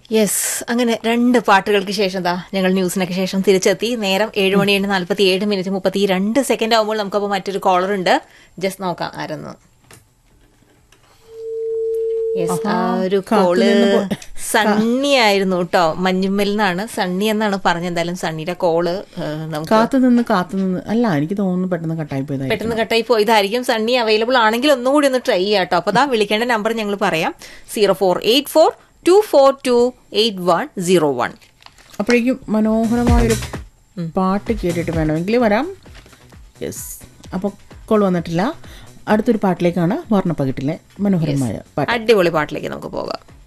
yes അങ്ങനെ രണ്ട് പാട്ടുകൾക്ക് ശേഷം ദാ ഞങ്ങൾ ന്യൂസിനൊക്കെ ശേഷം തിരിച്ചെത്തി നേരം ഏഴ് മണി ഏഴ് നാൽപ്പത്തി ഏഴ് മിനിറ്റ് മുപ്പത്തി രണ്ട് സെക്കൻഡ് ആകുമ്പോൾ നമുക്കപ്പോൾ മറ്റൊരു കോളർ ഉണ്ട് ജസ്റ്റ് നോക്കാം ആരെന്ന് യെസ് ആ ഒരു കോള് സണ്ണി ആയിരുന്നു കേട്ടോ മഞ്ഞുമ്മൽ നിന്നാണ് സണ്ണി എന്നാണ് പറഞ്ഞത് എന്തായാലും സണ്ണിയുടെ കോള് ഏഹ്, നമുക്ക് കാത്തു നിന്ന് കാത്തു നിന്ന് അല്ല എനിക്ക് തോന്നുന്നു പെട്ടെന്ന് കട്ടായി പോയതായി പെട്ടെന്ന് കട്ടായി പോയതായിരിക്കും സണ്ണി അവൈലബിൾ ആണെങ്കിൽ ഒന്നും കൂടി ഒന്ന് ട്രൈ ചെയ്യാം കേട്ടോ അപ്പൊ ദാ വിളിക്കേണ്ട നമ്പർ ഞങ്ങൾ പറയാം zero four eight four two four two eight one zero one അപ്പോഴേക്കും മനോഹരമായൊരു പാട്ട് കേട്ടിട്ട് വേണമെങ്കിൽ വരാം യെസ് അപ്പോൾ കോൾ വന്നിട്ടില്ല അടുത്തൊരു പാട്ടിലേക്കാണ് വർണ്ണപ്പകിട്ടിലെ മനോഹരമായ പാട്ട് അടിപൊളി പാട്ടിലേക്ക് നമുക്ക് പോകാം